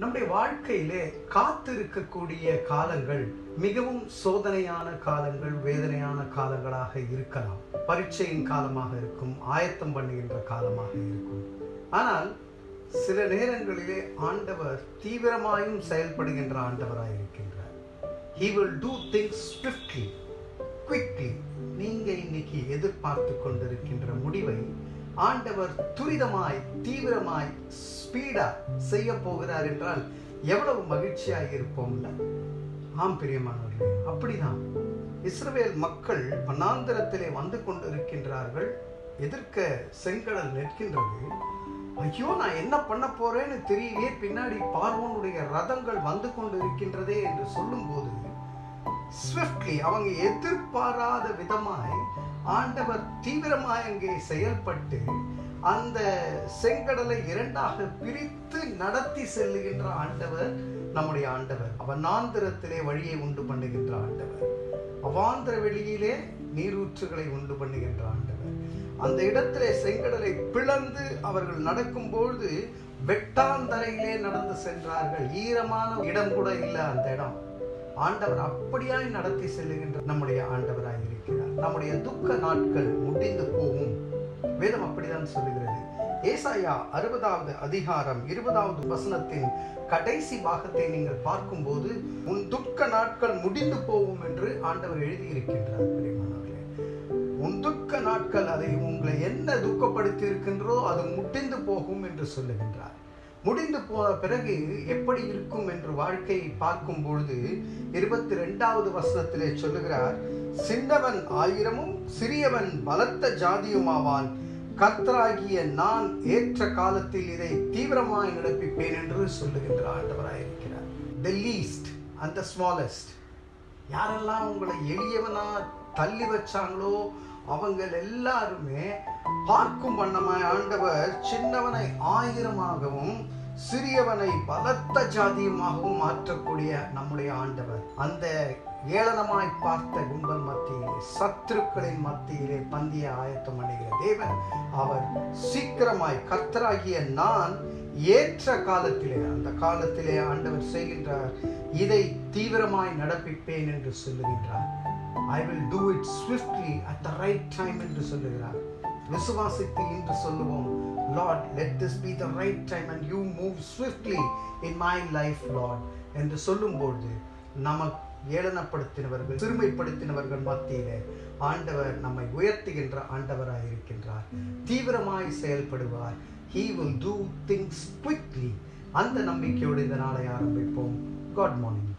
நம்முடைய வாழ்க்கையிலே காத்திருக்கக்கூடிய காலங்கள் மிகவும் சோதனையான காலங்கள் வேதனையான காலங்களாக இருக்கலாம் பரீட்சையின் காலமாக இருக்கும் ஆயத்தம் பண்ணுகின்ற காலமாக இருக்கும் ஆனால் சில நேரங்களிலே ஆண்டவர் தீவிரமாயும் செயல்படுகின்ற ஆண்டவராய் இருக்கின்றார் he will do things swiftly quickly நீங்க இன்னைக்கு எதிர்பார்த்து கொண்டிருக்கின்ற முடிவை ஆண்டவர் துரிதமாய் தீவிரமாய் ஸ்பீடா செய்ய போகிறார் என்றால் எவ்வளவு மகிழ்ச்சியாக இருப்போம்ல ஆம் பிரியமானவர்களே அப்படிதான் இஸ்ரவேல் மக்கள் வனாந்தரத்திலே வந்து கொண்டிருக்கின்றார்கள் எதிர்க்க செங்கடல் நிற்கின்றது ஐயோ நான் என்ன பண்ண போறேன்னு தெரியலையே பின்னாடி பார்வோனுடைய ரதங்கள் வந்து கொண்டு இருக்கின்றதே என்று சொல்லும்போது ஸ்விஃப்ட்லி அவங்க எதிர்பாராத விதமாய் ஆண்டவர் தீவிரமாய் அங்கே செயல்பட்டு அந்த செங்கடலை இரண்டாக பிரித்து நடத்தி செல்லுகின்ற ஆண்டவர் நம்முடைய ஆண்டவர் அவனாந்திரத்திலே வழியை உண்டு பண்ணுகின்ற ஆண்டவர் அவாந்திர வெளியிலே நீரூற்றுகளை உண்டு பண்ணுகின்ற ஆண்டவர் அந்த இடத்திலே செங்கடலை பிளந்து அவர்கள் நடக்கும்பொழுது வெட்டாந்தரையிலே நடந்து சென்றார்கள் ஈரமான இடம் கூட இல்லை அந்த இடம் ஆண்டவர் அப்படியாய் நடத்தி செல்லுகின்ற நம்முடைய ஆண்டவராய் இருக்கிறார் நம்முடைய துக்க நாட்கள் முடிந்து போகும் வேதம் அப்படிதான் சொல்லுகிறது ஏசாயா அறுபதாவது அதிகாரம் இருபதாவது வசனத்தின் கடைசி பாகத்தை நீங்கள் பார்க்கும்போது உன் துக்க நாட்கள் முடிந்து போகும் என்று ஆண்டவர் எழுதியிருக்கின்றார் பிரியமானவர்களே உன் துக்க நாட்கள் அதை உங்களை என்ன துக்கப்படுத்தி இருக்கின்றோ அது முடிந்து போகும் என்று சொல்லுகின்றார் முடிந்து போன பிறகு எப்படி இருக்கும் என்று வாழ்க்கையை பார்க்கும் பொழுது இருபத்தி ரெண்டாவது வசனத்திலே சொல்லுகிறார் சின்னவன் ஆயிரமும் சிறியவன் பலத்த ஜாதியுமாவான் கர்த்தராகிய நான் ஏற்ற காலத்தில் இதை தீவிரமாய் நடப்பிப்பேன் என்று சொல்லுகின்ற ஆண்டவராயிருக்கிறார் த லீஸ்ட் அந்த ஸ்மாலஸ்ட் யாரெல்லாம் உங்களை எளியவனா தள்ளி வச்சாங்களோ அவங்க எல்லாருமே பார்க்கும் வண்ணமாய் ஆண்டவர் சின்னவனை ஆயிரமாகவும் சிறியவனை பலத்த ஜாதியுமாகவும் மாற்றக்கூடிய நம்முடைய ஆண்டவர் அந்த ஏளனமாய் பார்த்த கும்பல் மத்தியிலே சத்துருக்களின் மத்தியிலே பந்திய ஆயத்தம் பண்ணுகிற தேவன் அவர் சீக்கிரமாய் கர்த்தராகிய நான் ஏற்ற காலத்திலே அந்த காலத்திலே ஆண்டவர் செய்கின்றார் இதை தீவிரமாய் நடப்பிப்பேன் என்று சொல்லுகின்றார் I will do it swiftly at the right time என்று சொல்லுகிறார் விசுவாசித்து இன்று சொல்லுவோம் Lord let this be the right time and you move swiftly in my life Lord என்று சொல்லும்பொழுது நமக்கு ஏளனப்படுத்தினவர்கள் சிறுமைப்படுத்தினவர்கள் மத்தியிலே ஆண்டவர் நம்மை உயர்த்துகின்ற ஆண்டவராய் இருக்கின்றார் தீவிரமாய் செயல்படுவார் he will do things quickly அந்த நம்பிக்கையோடு இந்த நாளை ஆரம்பிப்போம் காட் மார்னிங்